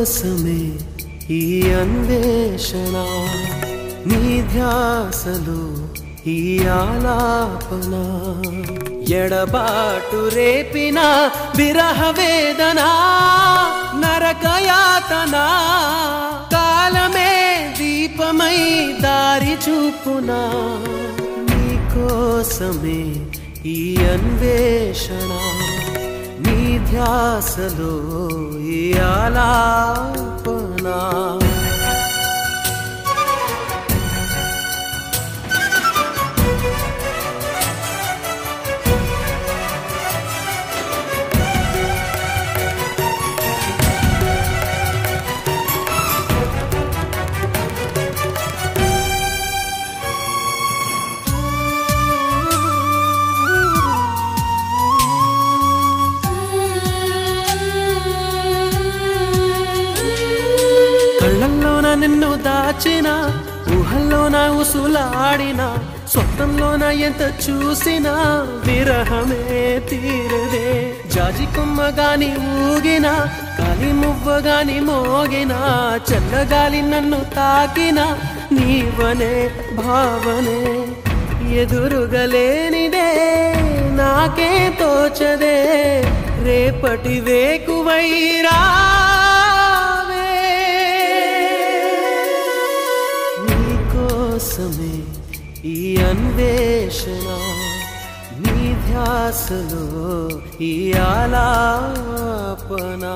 నీకోసమే ఈ అన్వేషణ నీ ధ్యాసలో ఈ ఆలాపన ఎడబాటు రేపిన విరహ వేదన నరకయాతన కాలమే దీపమై దారి చూపునా నీకోసమే ఈ అన్వేషణ నీ ధ్యాసలో ఈ ఆలాపన కళ్ళల్లోన నిన్ను దాచిన ఊహల్లోన ఉసులాడిన స్వప్నంలోన ఎంత చూసినా విరహమే తీరదే జాజి కొమ్మ గాని ఊగిన కాలి మువ్వ గాని మోగిన చల్లగాలి నన్ను తాకిన నీవనే భావనే ఎదురుగలేనిదే నాకే తోచదే రేపటి వేకువైరా నీకోసమే ఈ అన్వేషణ నీ ధ్యాసలో ఈ ఆలాపన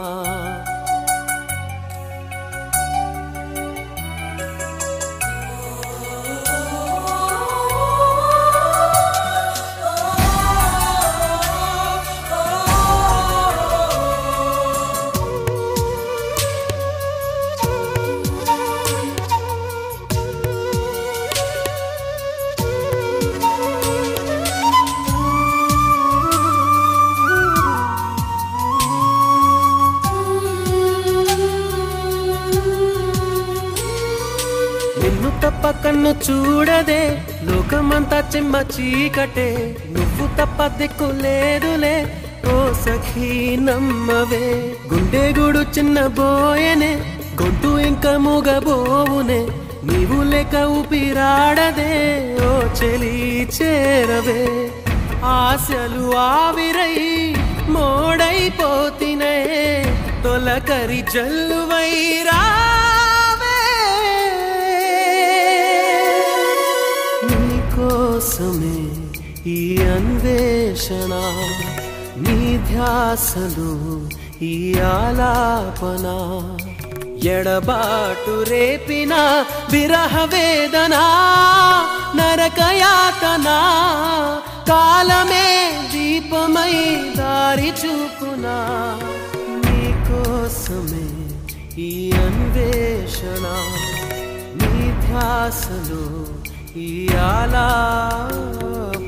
నిన్ను తప్ప కన్ను చూడదే లోకమంతా చెమ్మ చీకటే నువ్వు తప్ప దిక్కు లేదులే ఓ సఖీ నమ్మవే గుండె గూడు చిన్న బోయనే గొంతు ఇంకా మూగబోవునే నీవు లేక ఊపిరాడదే ఓ చెలి చేరవే ఆశలు ఆవిరై మోడైపోతినే తొలకరి జల్లువై రావే నీకోసమే ఈ అన్వేషణ నీ ధ్యాసలు ఈ ఆలాపన ఎడబాటు రేపిన విరహ వేదన నరకయాతన కాలమే దీపమై దారి చూపునా నీకోసమే ఈ అన్వేషణ నీ ధ్యాసలో ఈ ఆలాపన